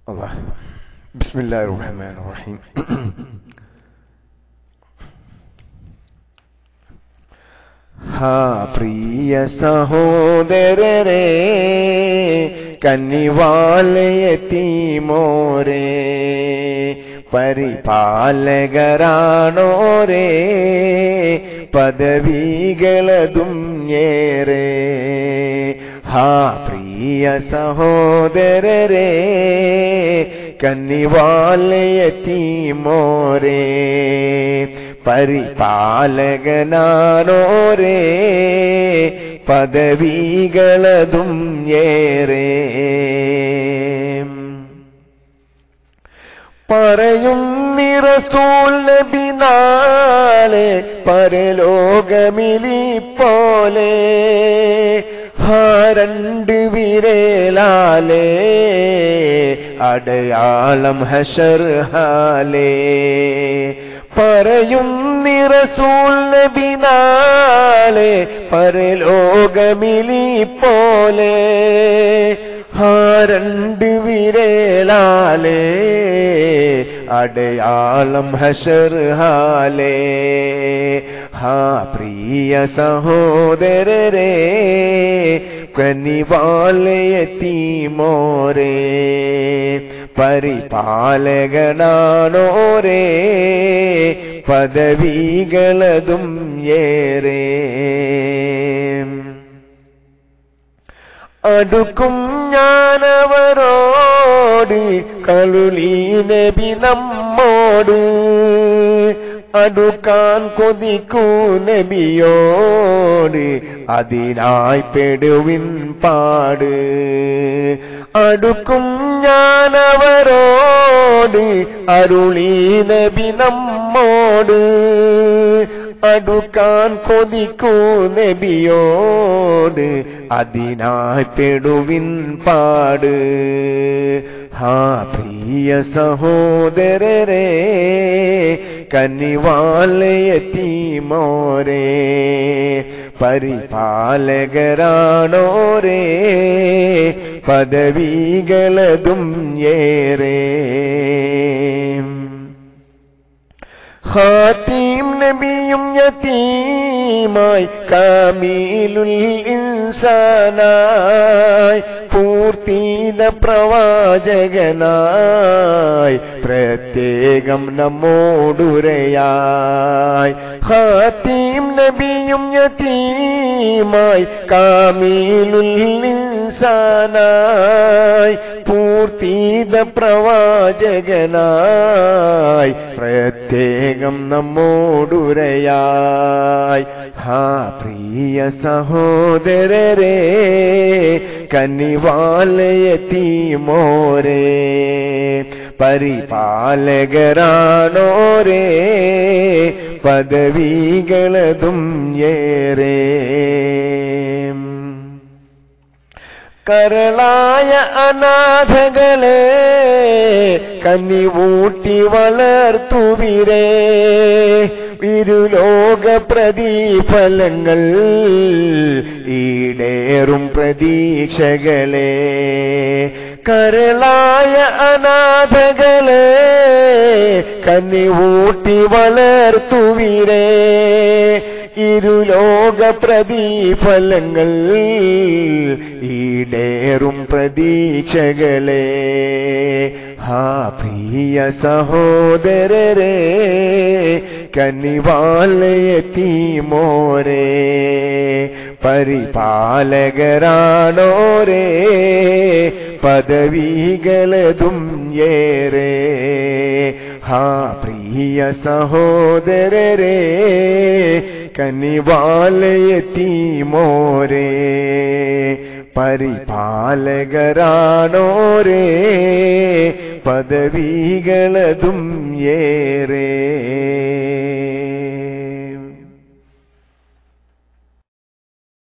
الله بسم الله الرحمن الرحيم ഹാ പ്രിയ സഹോദരരെ കന്നിവാലയത്തീമോരേ പരിപാലകരാണോരേ പദവികളതും ഏറെ ഹാ പ്രിയ സഹോദരരെ കന്നിവാലയത്തീമോരേ പരിപാലകനാണോരേ പദവികളതും ഏറെ പറയുന്നിറസൂൽ നബി നാളെ പരലോകമിലി പോലെ രണ്ട് വിരലാലേ അടയാളം ഹഷർ ഹാലേ പറയും നിറസൂൽ നബി നാളെ പരലോകമിലി പോലെ രണ്ട് വിരലാലേ അടയാളം ഹഷർ ഹാലേ ഹാ പ്രിയ സഹോദരരെ കനിവാലയത്തീമോരേ പരിപാലകനാണോരേ പദവികളതും ഏറെ അടുക്കും ഞാനവരോട് കളുലീ നബി നമ്മോട് അടുക്കാൻ കൊതിക്കൂ നബിയോട് അതിനായി പെടുവിൻ പാട് അടുക്കും ഞാനവരോട് അരുളീ നബി നമ്മോട് അടുക്കാൻ കൊതിക്കൂ നബിയോട് അതിനായി പെടുവിൻ പാട് ഹാ പ്രിയ സഹോദരരെ കന്നിവാലയത്തീമോരേ പരിപാലകരാണോരേ പദവികളതും ഏറെ ഖാത്തീം നബിയും യതീമായി കാമീലുൽ ഇൻസാനായി പൂർത്തീത പ്രവാചകനായി പ്രത്യേകം നമ്മോടുരയായി ഖാത്തീം നബിയും യതീമായി കാമീലുൽ ഇൻസാനായി പൂർത്തീത പ്രവാചകനായി പ്രത്യേകം നമ്മോടുരയായി ഹാ പ്രിയ സഹോദരരെ കന്നിവാലയത്തീമോരേ പരിപാലകരാണോരേ പദവികളതും ഏറെ കരളായ അനാഥകളെ കന്നിവൂട്ടി വളർത്തുവിരേ വിരുലോക പ്രതിഫലങ്ങൾ ഈടേറും പ്രതീക്ഷകളെ കരളായ അനാഥകളെ കന്നിവൂട്ടി വളർത്തുവിരേ ഇരുലോക പ്രതിഫലങ്ങൾ ഈടേറും പ്രതീക്ഷകളെ ഹാ പ്രിയ സഹോദരരെ കന്നിവാലയത്തീമോരേ പരിപാലകരാണോരേ പദവികളതും ഏറെ ഹാ പ്രിയ സഹോദരരെ കനിവാലയത്തീമോരേ പരിപാലകരാണോരേ പദവികളതും ഏറെ